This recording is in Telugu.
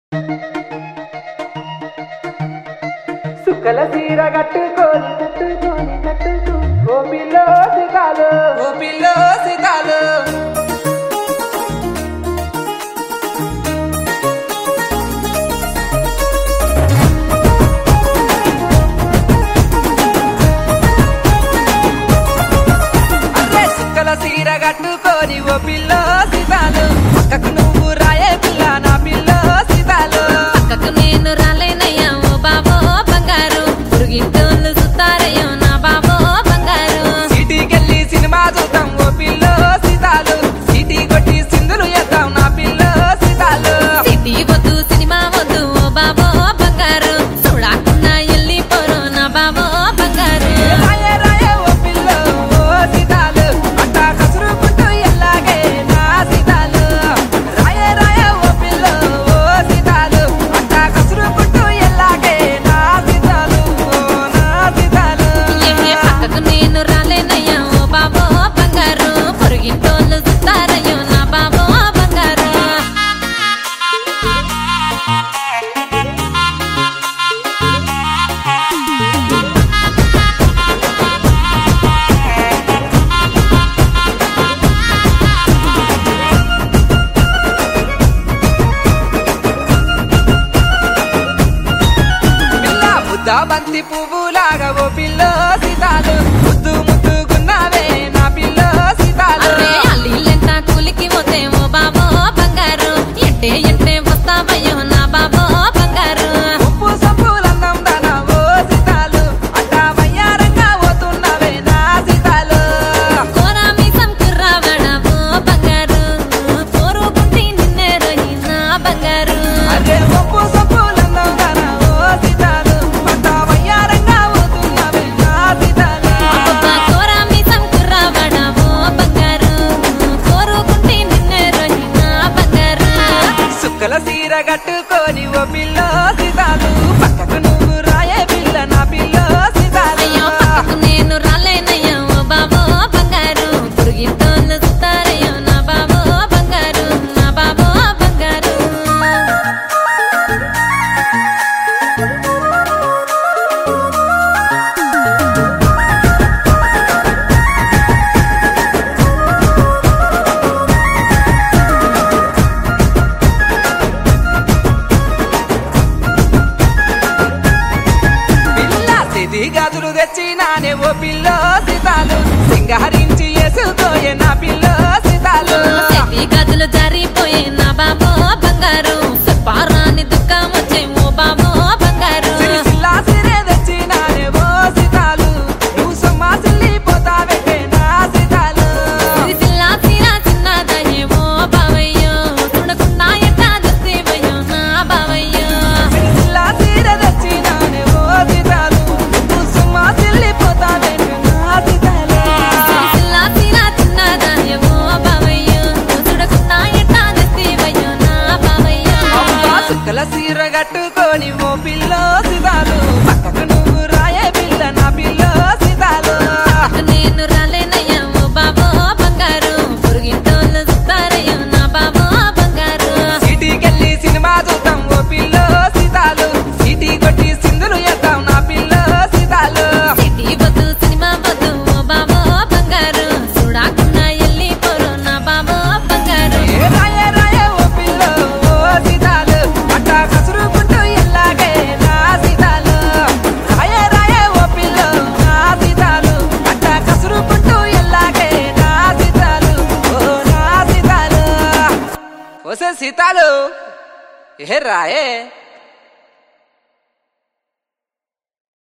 సుక్కల సీర కట్టుకొని కట్టుకొని కట్టుకొని ఓ పిల్లో సీతాలు ఓ పిల్లో సీతాలు అరే సుక్కల సీర కట్టుకొని ఓ పిల్లో సీతాలు పక్కకు నువ్వు రాయే పిల్ల నా పిల్లో సీతాలు పక్కకు నేను రాలేనయ్యా ఓ బాబో బంగారు పురుగింటోళ్ళు సుతారయ్యో నా బాబో బంగారు సిటీకెళ్ళి సినిమా చూద్దాం ఓ పిల్లో సీతాలు సిటీ కొట్టి సింధులు వేద్దాం నా పిల్లో సీతాలు సిటీ వద్దు సినిమా వద్దు ఓ బాబో బంగారు చూడకుండా వెళ్ళిపోరు నా బాబో బంగారు రాయే రాయే ఓ పిల్లో ఓ సీతాలు అట్టా కసురుకుంటూ ఎల్లాగే నా సీతాలు రాయే రాయే ఓ పిల్లో ఓ సీతాలు అట్టా కసురుకుంటూ ఎల్లాగే నా సీతాలు ఓ నా సీతాలు ఏ పక్కకు నేను రాలేనయ్యా ఓ బాబో బంగారు పొరుగింటోళ్ళు సుతారయ్యో నా బాబో బంగారు పిల్ల ముద్ద బంతి పువ్వులాగా ఓ పిల్లో సీతాలు ముద్దు ముద్దుగున్నావే నా పిల్లో సీతాలు అరే అల్లిల్లెంత కూలికి పోతే ఓ బాబో బంగారు ఎంటే ఎంటే వస్తావయ్యో నా బాబో బంగారు ఉప్పు సప్పులందం దానా ఓ సీతాలు అట్టా వయ్యారంగా పోతున్నావే నా సీతాలు కోరా మీసం కుర్రావాడా ఓ బంగారు కోరుకుంటే నిన్నే రోయి నా బంగారు అదే ఉప్పు సప్పులందం దానా ఓ సీతాలు అట్టా వయ్యారంగా పోతున్నావే నా సీతాలు అబ్బబ్బా కోరా మీసం కుర్రావాడా ఓ బంగారు కోరుకుంటే నిన్నే రోయి నా బంగారు సుక్కల సీర కట్టుకొని ఓ పిల్లో సీతాలు పక్కకు నువ్వు రాయే పిల్ల నా పిల్లో సీతాలు అయ్యో పక్కకు నేను రాలేనయ్యా ఓ బాబో బంగారు పురుగింటోళ్ళు సుతారయ్యో నా బాబో బంగారు నా బాబో బంగారు పిల్ల సిది గదులు తెచ్చినానే ఓ పిల్లో సీతాలు సింగారించి వేసుకోయే నా పిల్లో సీతాలు చెవి గదులు జారిపోయే నా బాబో బంగారు సుప్పారాని దుఃఖం వచ్చే ఓ బాబో బంగారు సిరిసిల్లా సిరే తెచ్చినానే ఓ సీతాలు నువ్వు సొమ్మా సిల్లిపోతావే నా సీతాలు సిరిసిల్లా సిరా చిన్నదయ్యే ఓ బావయ్యో చూడకుండా ఎట్టా దస్తేవయ్యో నా బావయ్యో సిరిసిల్లా సిరే తెచ్చినానే ఓ సీతాలు నువ్వు సొమ్మా సిల్లిపోతావే నా సీతాలు సిరిసిల్లా సిరా చిన్నదయ్యే ఓ బావయ్యో చూడకుండా ఎట్టా దస్తేవయ్యో నా బావయ్యో అబ్బా సుక్కల సీర కట్టుకొని ఓ పిల్లో సీతాలు పక్కకు నువ్వు రాయే పిల్ల నా పిల్లో సీతాలు నేను రాలేనయ్యా ఓ బాబో బంగారు పొరుగింటోళ్ళు సుతారయ్యో నా బాబో బంగారు సిటీకెళ్ళి సినిమా చూద్దాం ఓ పిల్లో సీతాలు సిటీ కొట్టి సింధులు వేద్దాం నా పిల్లో సీతాలు సిటీ వద్దు సినిమా వద్దు ఓ బాబో బంగారు చూడకుండా వెళ్ళిపోరు నా బాబో బంగారు ఏ రాయే రాయే ఓ పిల్లో ఓ సీతాలు అట్టా కసురుకుంటూ ఎల్లాగే నా సీతాలు రాయే రాయే ఓ పిల్లో నా సీతాలు అట్టా కసురుకుంటూ ఎల్లాగే నా సీతాలు ఓ నా సీతాలు ఓసే సీతాలు ఏ రాయే